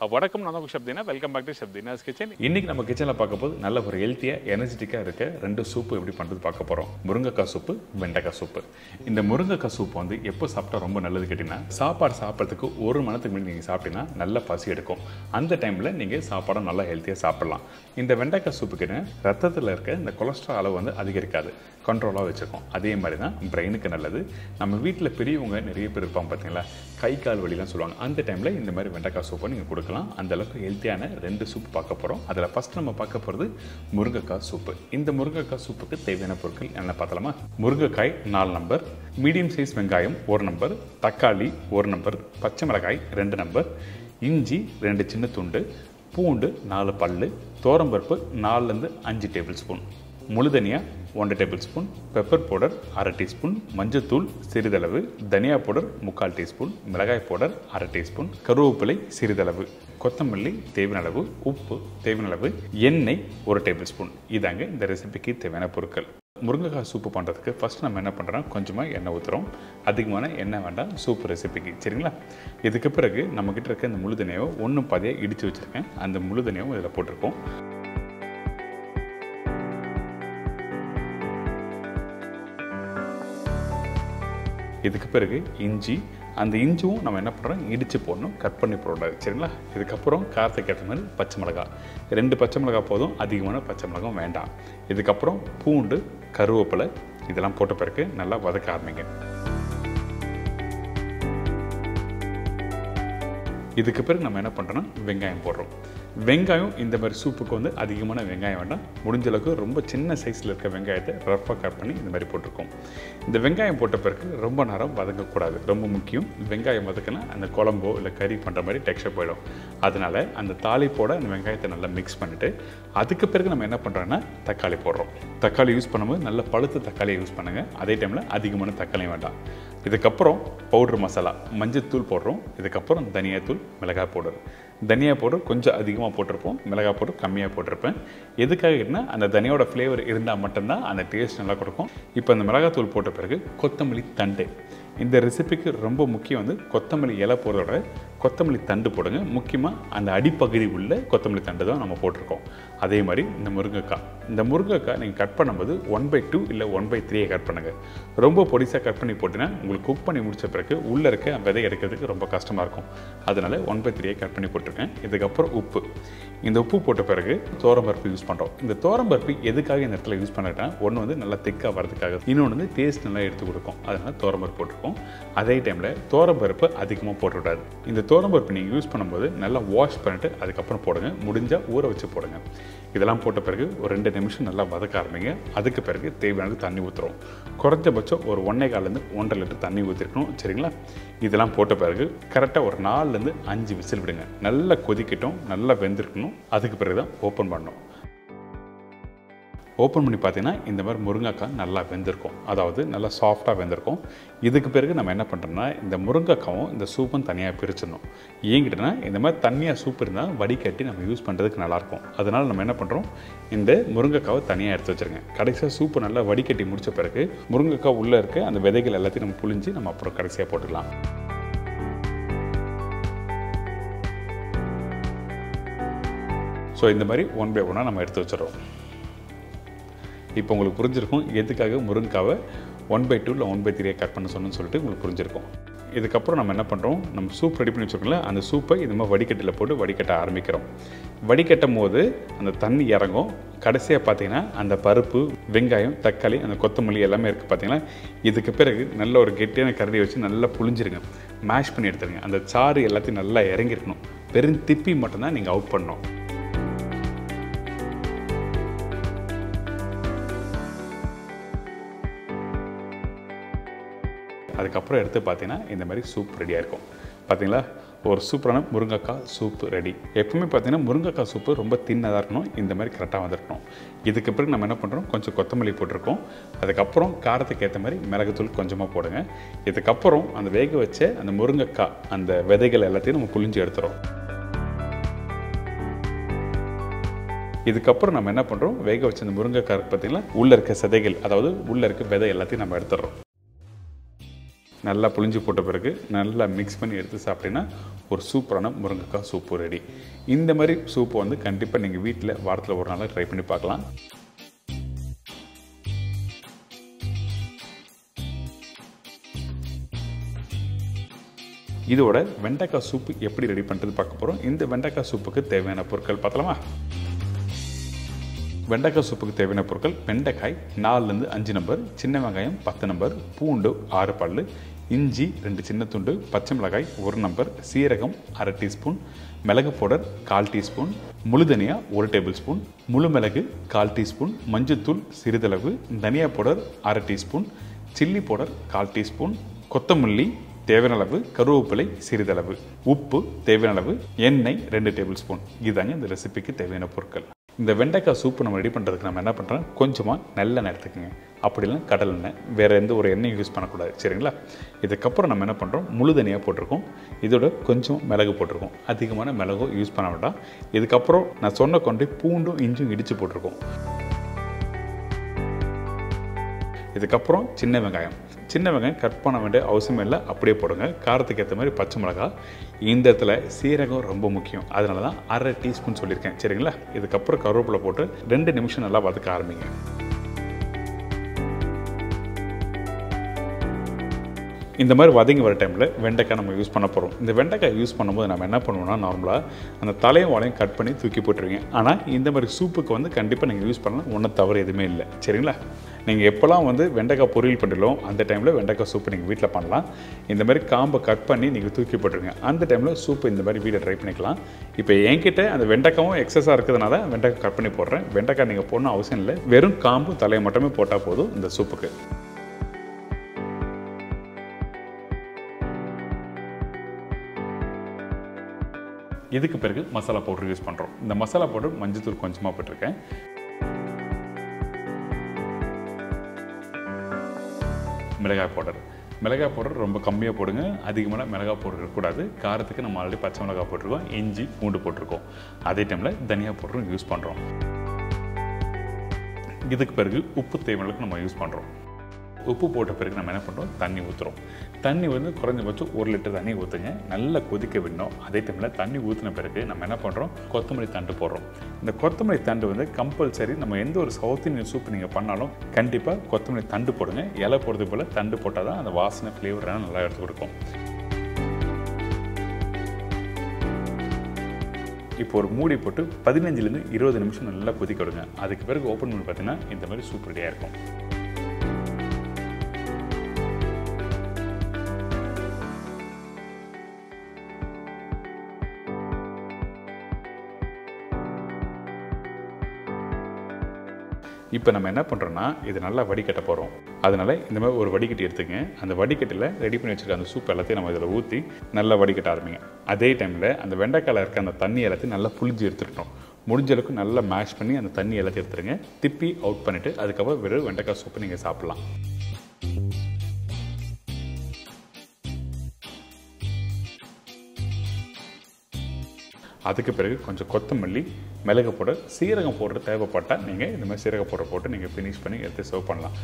வணக்கம் நான் தான் Shabdina welcome back to Shabdina's kitchen இன்னைக்கு நம்ம கிச்சனில் பார்க்க போது நல்ல ஒரு ஹெல்த்தியாக எனர்ஜெட்டிக்காக இருக்க ரெண்டு சூப்பு எப்படி பண்ணுறது பார்க்க போகிறோம் முருங்கைக்காய் சூப்பு வெண்டைக்காய் சூப்பு இந்த முருங்கைக்காய் சூப்பு வந்து எப்போ சாப்பிட்டா ரொம்ப நல்லது கேட்டிங்கன்னா சாப்பாடு சாப்பிட்றதுக்கு ஒரு மணி நேரத்துக்கு முன்னாடி நீங்கள் சாப்பிட்டீங்கன்னா நல்ல பசி எடுக்கும் அந்த டைமில் நீங்கள் சாப்பாடை நல்லா ஹெல்த்தியாக சாப்பிடலாம் இந்த வெண்டைக்காய் சூப்பு கேட்டீங்கன்னா ரத்தத்தில் இருக்க இந்த கொலஸ்ட்ரால் அளவு வந்து அதிகரிக்காது கண்ட்ரோலாக வச்சுருக்கோம் அதே மாதிரி தான் பிரெயினுக்கு நல்லது நம்ம வீட்டில் பெரியவங்க நிறைய பேர் இருப்பாங்க பார்த்தீங்களா கை கால் வலிலாம் சொல்லுவாங்க அந்த டைமில் இந்த மாதிரி வெண்டைக்காய் சூப்பை நீங்கள் கொடுக்கலாம் அந்த அளவுக்கு ஹெல்த்தியான ரெண்டு சூப் பார்க்க போகிறோம் அதில் ஃபஸ்ட் நம்ம பார்க்க போகிறது முருங்கைக்காய் சூப்பு இந்த முருங்கைக்காய் சூப்புக்கு தேவையான பொருட்கள் என்ன பார்த்தலாமா முருங்கைக்காய் நாலு நம்பர் மீடியம் சைஸ் வெங்காயம் ஒரு நம்பர் தக்காளி ஒரு நம்பர் பச்சை மிளகாய் ரெண்டு நம்பர் இஞ்சி ரெண்டு சின்ன துண்டு பூண்டு நாலு பல்லு தோரம்பருப்பு நாலுலேருந்து அஞ்சு டேபிள் ஸ்பூன் முழுதனியா ஒன்றரை டேபிள் ஸ்பூன் பெப்பர் பவுடர் அரை டீஸ்பூன் மஞ்சத்தூள் சிறிதளவு தனியா பவுடர் முக்கால் டீஸ்பூன் மிளகாய் பவுடர் அரை டீஸ்பூன் கருவேப்பிலை சிறிதளவு கொத்தமல்லி தேவையான அளவு உப்பு தேவையான அளவு எண்ணெய் ஒரு டேபிள் ஸ்பூன் இதாங்க இந்த ரெசிபிக்கு தேவையான பொருட்கள் முருங்கைக்காய் சூப்பு பண்ணுறதுக்கு ஃபஸ்ட் நம்ம என்ன பண்ணுறோம் கொஞ்சமாக எண்ணெய் ஊற்றுறோம் அதிகமான எண்ணெய் வேண்டாம் சூப்பு ரெசிபிக்கு சரிங்களா இதுக்கு பிறகு நம்மக்கிட்ட இருக்க இந்த முழுதனியாவை ஒன்று பாதியாக இடித்து வச்சுருக்கேன் அந்த முழுதனியாவும் இதில் போட்டிருக்கோம் இதுக்கு பிறகு இஞ்சி அந்த இஞ்சியும் நம்ம என்ன பண்ணுறோம் இடித்து போடணும் கட் பண்ணி போடக்கூடாது சரிங்களா இதுக்கப்புறம் காரத்துக்கு ஏற்ற மாதிரி பச்சை மிளகாய் ரெண்டு பச்சை மிளகாய் போதும் அதிகமான பச்சை மிளகாயும் வேண்டாம் இதுக்கப்புறம் பூண்டு கருவேப்பிலை இதெல்லாம் போட்ட பிறகு நல்லா வதக்க ஆரம்பிங்க இதுக்கு பிறகு நம்ம என்ன பண்ணுறோன்னா வெங்காயம் போடுறோம் வெங்காயம் இந்த மாதிரி சூப்புக்கு வந்து அதிகமான வெங்காயம் வேண்டாம் முடிஞ்ச அளவுக்கு ரொம்ப சின்ன சைஸில் இருக்க வெங்காயத்தை ரஃப்பாக கட் பண்ணி இந்த மாதிரி போட்டிருக்கோம் இந்த வெங்காயம் போட்ட பிறகு ரொம்ப நேரம் வதங்கக்கூடாது ரொம்ப முக்கியம் வெங்காயம் வதக்கினா அந்த குழம்போ இல்லை கறி பண்ணுற மாதிரி டெக்ஸ்டர் போயிடும் அதனால் அந்த தாளிப்போட அந்த வெங்காயத்தை நல்லா மிக்ஸ் பண்ணிவிட்டு அதுக்கு பிறகு நம்ம என்ன பண்ணுறோன்னா தக்காளி போடுறோம் தக்காளி யூஸ் பண்ணும்போது நல்ல பழுத்த தக்காளியை யூஸ் பண்ணுங்கள் அதே டைமில் அதிகமான தக்காளியும் வேண்டாம் இதுக்கப்புறம் பவுட்ரு மசாலா மஞ்சத்தூள் போடுறோம் இதுக்கப்புறம் தனியாத்தூள் மிளகாய் பவுடர் தனியா பவுடர் கொஞ்சம் அதிகமாக போட்டிருப்போம் மிளகாய் பவுடர் கம்மியாக போட்டிருப்பேன் எதுக்காக இருந்தால் அந்த தனியோட ஃப்ளேவர் இருந்தால் மட்டும்தான் அந்த டேஸ்ட் நல்லா கொடுக்கும் இப்போ அந்த மிளகாத்தூள் போட்ட பிறகு கொத்தமல்லி தண்டு இந்த ரெசிபிக்கு ரொம்ப முக்கியம் வந்து கொத்தமல்லி இலை போடுறதோட கொத்தமல்லி தண்டு போடுங்க முக்கியமாக அந்த அடிப்பகுதி உள்ள கொத்தமல்லி தண்டு தான் நம்ம போட்டிருக்கோம் அதே மாதிரி இந்த முருங்கைக்காய் இந்த முருங்கைக்காய் நீங்கள் கட் பண்ணும்போது ஒன் பை டூ இல்லை ஒன் பை த்ரீயை கட் பண்ணுங்கள் ரொம்ப பொடிசாக கட் பண்ணி போட்டிங்கன்னா உங்களுக்கு குக் பண்ணி முடிச்ச பிறகு உள்ளே இருக்க விதை எடுக்கிறதுக்கு ரொம்ப கஷ்டமாக இருக்கும் அதனால் ஒன் பை த்ரீயை கட் பண்ணி போட்டிருக்கேன் இதுக்கப்புறம் உப்பு இந்த உப்பு போட்ட பிறகு தோரம்பருப்பு யூஸ் பண்ணுறோம் இந்த தோரம்பருப்பு எதுக்காக இந்த இடத்துல யூஸ் பண்ணிட்டேன் ஒன்று வந்து நல்லா திக்காக வரதுக்காக இன்னொன்று வந்து டேஸ்ட் நல்லா எடுத்து கொடுக்கும் அதனால் தோரம்பருப்பு போட்டிருக்கோம் அதே டைமில் தோரம்பருப்பு அதிகமாக போட்டுவிடாது இந்த தோரம்பருப்பு நீங்கள் யூஸ் பண்ணும்போது நல்லா வாஷ் பண்ணிட்டு அதுக்கப்புறம் போடுங்க முடிஞ்சால் ஊற வச்சு போடுங்க இதெல்லாம் போட்ட பிறகு ஒரு ரெண்டு நிமிஷம் நல்லா வதக்க ஆரம்பிங்க அதுக்கு பிறகு தேவையானது தண்ணி ஊற்றுறோம் குறைஞ்சபட்சம் ஒரு ஒன்றே கால்லேருந்து ஒன்றரை லிட்டர் தண்ணி ஊற்றிருக்கணும் சரிங்களா இதெல்லாம் போட்ட பிறகு கரெக்டாக ஒரு நாலுலேருந்து அஞ்சு விசில் விடுங்க நல்லா கொதிக்கட்டும் நல்லா வெந்திருக்கணும் அதுக்கு பிறகு தான் ஓப்பன் பண்ணணும் ஓப்பன் பண்ணி பார்த்தீங்கன்னா இந்த மாதிரி முருங்கைக்காய் நல்லா வெந்திருக்கும் அதாவது நல்லா சாஃப்டாக வெந்திருக்கும் இதுக்கு பிறகு நம்ம என்ன பண்ணுறோம்னா இந்த முருங்கைக்காவும் இந்த சூப்பும் தனியாக பிரிச்சிடணும் ஏங்கிட்டனா இந்த மாதிரி தனியாக சூப் இருந்தால் வடிகட்டி நம்ம யூஸ் பண்ணுறதுக்கு நல்லாயிருக்கும் அதனால் நம்ம என்ன பண்ணுறோம் இந்த முருங்கைக்காவை தனியாக எடுத்து வச்சுருங்க கடைசியாக சூப்பு நல்லா வடிகட்டி முடித்த பிறகு முருங்கைக்காய் உள்ளே இருக்க அந்த விதைகள் எல்லாத்தையும் நம்ம புழிஞ்சு நம்ம அப்புறம் கடைசியாக போட்டுக்கலாம் ஸோ இந்த மாதிரி ஒன் பை ஒன்னாக நம்ம எடுத்து வச்சிடறோம் இப்போ உங்களுக்கு புரிஞ்சிருக்கும் எதுக்காக முருங்காவை ஒன் பை டூ இல்லை ஒன் பை த்ரீயை கட் பண்ண சொன்னு சொல்லிட்டு உங்களுக்கு புரிஞ்சிருக்கும் இதுக்கப்புறம் நம்ம என்ன பண்ணுறோம் நம்ம சூப் ரெடி பண்ணி வச்சுருக்கோம்ல அந்த சூப்பை இது மாதிரி வடிகட்டில் போட்டு வடிகட்ட ஆரம்பிக்கிறோம் வடிகட்டும் போது அந்த தண்ணி இறங்கும் கடைசியாக பார்த்தீங்கன்னா அந்த பருப்பு வெங்காயம் தக்காளி அந்த கொத்தமல்லி எல்லாமே இருக்குது பார்த்தீங்கன்னா இதுக்கு பிறகு நல்ல ஒரு கெட்டியான கரடி வச்சு நல்லா புழிஞ்சிருங்க மேஷ் பண்ணி எடுத்துருங்க அந்த சாறு எல்லாத்தையும் நல்லா இறங்கிருக்கணும் வெறும் திப்பி மட்டும்தான் நீங்கள் அவுட் பண்ணணும் அதுக்கப்புறம் எடுத்து பார்த்தீங்கன்னா இந்த மாதிரி சூப் ரெடியாக இருக்கும் பார்த்தீங்களா ஒரு சூப்பரான முருங்கைக்காய் சூப்பு ரெடி எப்பவுமே பார்த்தீங்கன்னா முருங்கைக்காய் சூப்பு ரொம்ப தின்னதாக இருக்கணும் இந்த மாதிரி கரெக்டாக வந்திருக்கணும் இதுக்கு பிறகு நம்ம என்ன பண்ணுறோம் கொஞ்சம் கொத்தமல்லி போட்டிருக்கோம் அதுக்கப்புறம் காரத்துக்கு ஏற்ற மாதிரி மிளகுத்தூள் கொஞ்சமாக போடுங்க இதுக்கப்புறம் அந்த வேக வச்ச அந்த முருங்கைக்காய் அந்த விதைகள் எல்லாத்தையும் நம்ம புழிஞ்சு எடுத்துகிறோம் இதுக்கப்புறம் நம்ம என்ன பண்ணுறோம் வேக வச்ச அந்த முருங்கைக்காய் பார்த்தீங்கன்னா உள்ளே இருக்க சதைகள் அதாவது உள்ளே இருக்க விதை எல்லாத்தையும் நம்ம எடுத்துடுறோம் நல்லா புளிஞ்சு போட்ட பிறகு நல்லா மிக்ஸ் பண்ணி எடுத்து சாப்பிட்டீங்கன்னா ஒரு சூப்பரான முருங்கைக்காய் சூப்பு ரெடி இந்த மாதிரி சூப்பை வந்து கண்டிப்பாக நீங்கள் வீட்டில் வாரத்தில் ஒரு நாள் ட்ரை பண்ணி பார்க்கலாம் இதோட வெண்டைக்காய் சூப்பு எப்படி ரெடி பண்ணுறது பார்க்க போகிறோம் இந்த வெண்டைக்காய் சூப்புக்கு தேவையான பொருட்கள் பார்த்தலாமா வெண்டைக்காய் சூப்புக்கு தேவையான பொருட்கள் வெண்டைக்காய் நாலுலேருந்து அஞ்சு நம்பர் சின்ன வெங்காயம் பத்து நம்பர் பூண்டு ஆறு பல் இஞ்சி ரெண்டு சின்ன துண்டு பச்சை மிளகாய் ஒரு நம்பர் சீரகம் அரை டீஸ்பூன் மிளகு பவுடர் கால் டீஸ்பூன் முழு தனியா ஒரு டேபிள் ஸ்பூன் முழு மிளகு கால் டீஸ்பூன் மஞ்சத்தூள் சிறிதளவு தனியா பவுடர் அரை டீஸ்பூன் சில்லி பவுடர் கால் டீஸ்பூன் கொத்தமல்லி தேவையான அளவு கருவேப்பிலை சிறிதளவு உப்பு தேவையான அளவு எண்ணெய் ரெண்டு டேபிள் ஸ்பூன் இதுதாங்க இந்த ரெசிபிக்கு தேவையான பொருட்கள் இந்த வெண்டைக்காய் சூப்பு நம்ம ரெடி பண்ணுறதுக்கு நம்ம என்ன பண்ணுறோம் கொஞ்சமாக நல்லெண்ணெய் எடுத்துக்கோங்க அப்படி இல்லைன்னா கடல் எண்ணெய் வேறு எந்த ஒரு எண்ணெயும் யூஸ் பண்ணக்கூடாது சரிங்களா இதுக்கப்புறம் நம்ம என்ன பண்ணுறோம் முழு தனியாக போட்டிருக்கோம் இதோட கொஞ்சம் மிளகு போட்டிருக்கோம் அதிகமான மிளகோ யூஸ் பண்ண வேண்டாம் இதுக்கப்புறம் நான் சொன்ன கொண்டு பூண்டும் இஞ்சும் இடித்து போட்டிருக்கோம் இதுக்கப்புறம் சின்ன வெங்காயம் சின்ன வெங்காயம் கட் பண்ண வேண்டிய அவசியம் இல்லை அப்படியே போடுங்க காரத்துக்கு ஏற்ற மாதிரி பச்சை மிளகா இந்த இடத்துல சீரகம் ரொம்ப முக்கியம் அதனால தான் அரை டீஸ்பூன் சொல்லியிருக்கேன் சரிங்களா இதுக்கப்புறம் கருவேப்பிலை போட்டு ரெண்டு நிமிஷம் நல்லா வதக்க ஆரம்பிங்க இந்த மாதிரி வதங்கி வர டைமில் வெண்டைக்காய் நம்ம யூஸ் பண்ண போகிறோம் இந்த வெண்டைக்காய் யூஸ் பண்ணும்போது நம்ம என்ன பண்ணுவோம்னா நார்மலாக அந்த தலையும் வாழையும் கட் பண்ணி தூக்கி போட்டுருவீங்க ஆனால் இந்த மாதிரி சூப்புக்கு வந்து கண்டிப்பாக நீங்கள் யூஸ் பண்ணலாம் ஒன்றும் தவறு எதுவுமே இல்லை சரிங்களா நீங்கள் எப்போல்லாம் வந்து வெண்டைக்காய் பொரியல் பண்ணுறோம் அந்த டைமில் வெண்டைக்காய் சூப்பு நீங்கள் வீட்டில் பண்ணலாம் இந்த மாதிரி காம்பை கட் பண்ணி நீங்கள் தூக்கி போட்டுருங்க அந்த டைமில் சூப்பு இந்த மாதிரி வீட்டை ட்ரை பண்ணிக்கலாம் இப்போ என்கிட்ட அந்த வெண்டைக்காவும் எக்ஸஸாக இருக்கிறதுனால வெண்டைக்காய் கட் பண்ணி போடுறேன் வெண்டைக்காய் நீங்கள் போடணும் அவசியம் இல்லை வெறும் காம்பும் தலையை மட்டுமே போட்டால் போதும் இந்த சூப்புக்கு இதுக்கு பிறகு மசாலா பவுடர் யூஸ் பண்ணுறோம் இந்த மசாலா பவுடர் மஞ்சத்தூள் கொஞ்சமாக போட்டிருக்கேன் மிளகாய் பவுடர் மிளகாய் பவுடர் ரொம்ப கம்மியாக போடுங்க அதிகமான மிளகாய் பவுடர் இருக்கக்கூடாது காரத்துக்கு நம்ம ஆல்ரெடி பச்சை மிளகாய் போட்டிருக்கோம் இஞ்சி பூண்டு போட்டிருக்கோம் அதே டைமில் தனியா பவுடரும் யூஸ் பண்ணுறோம் இதுக்கு பிறகு உப்பு தேவைகளுக்கு நம்ம யூஸ் பண்ணுறோம் உப்பு போட்ட பிறகு நம்ம என்ன பண்ணுறோம் தண்ணி ஊற்றுறோம் தண்ணி வந்து குறைஞ்சபட்சம் ஒரு லிட்டர் தண்ணி ஊற்றுங்க நல்லா கொதிக்க விடணும் அதே டைமில் தண்ணி ஊற்றின பிறகு நம்ம என்ன பண்ணுறோம் கொத்தமல்லி தண்டு போடுறோம் இந்த கொத்தமல்லி தண்டு வந்து கம்பல்சரி நம்ம எந்த ஒரு சவுத் இந்தியன் சூப் நீங்கள் பண்ணாலும் கண்டிப்பாக கொத்தமல்லி தண்டு போடுங்க இலை போடுறது போல் தண்டு போட்டால் தான் அந்த வாசனை ஃப்ளேவரான நல்லா எடுத்து கொடுக்கும் இப்போ ஒரு மூடி போட்டு பதினஞ்சுலேருந்து இருபது நிமிஷம் நல்லா கொதிக்க விடுங்க அதுக்கு பிறகு ஓப்பன் பண்ணி பார்த்தீங்கன்னா இந்த மாதிரி சூப் ரெடியாக இருக்கும் இப்போ நம்ம என்ன பண்ணுறோன்னா இது நல்லா வடிகட்ட போகிறோம் அதனால் இந்த மாதிரி ஒரு வடிகட்டி எடுத்துங்க அந்த வடிகட்டில் ரெடி பண்ணி வச்சுருக்க அந்த சூப் எல்லாத்தையும் நம்ம இதில் ஊற்றி நல்லா வடிகட்ட ஆரம்பிங்க அதே டைமில் அந்த வெண்டைக்காயில் இருக்க அந்த தண்ணி எல்லாத்தையும் நல்லா புளிஞ்சு எடுத்துக்கிட்டோம் முடிஞ்ச அளவுக்கு நல்லா மேஷ் பண்ணி அந்த தண்ணி எல்லாத்தையும் எடுத்துருங்க திப்பி அவுட் பண்ணிவிட்டு அதுக்கப்புறம் வெறும் வெண்டைக்காய் சூப்பு நீங்கள் சாப்பிட்லாம் அதுக்கு பிறகு கொஞ்சம் கொத்தமல்லி மிளகு பவுடர் சீரகம் போடுற தேவைப்பட்டால் நீங்கள் இந்த மாதிரி சீரக பவுடர் போட்டு நீங்கள் ஃபினிஷ் பண்ணி எடுத்து சர்வ் பண்ணலாம்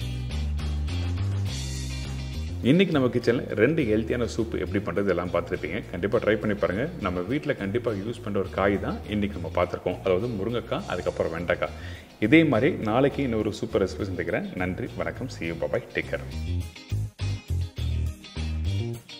இன்றைக்கி நம்ம கிச்சனில் ரெண்டு ஹெல்த்தியான சூப் எப்படி பண்ணுறது எல்லாம் பார்த்துருப்பீங்க கண்டிப்பாக ட்ரை பண்ணி பாருங்கள் நம்ம வீட்டில் கண்டிப்பாக யூஸ் பண்ணுற ஒரு காய் தான் இன்றைக்கி நம்ம பார்த்துருக்கோம் அதாவது முருங்கைக்காய் அதுக்கப்புறம் வெண்டைக்காய் இதே மாதிரி நாளைக்கு இன்னொரு சூப்பர் ரெசிபி சந்திக்கிறேன் நன்றி வணக்கம் see you bye bye take care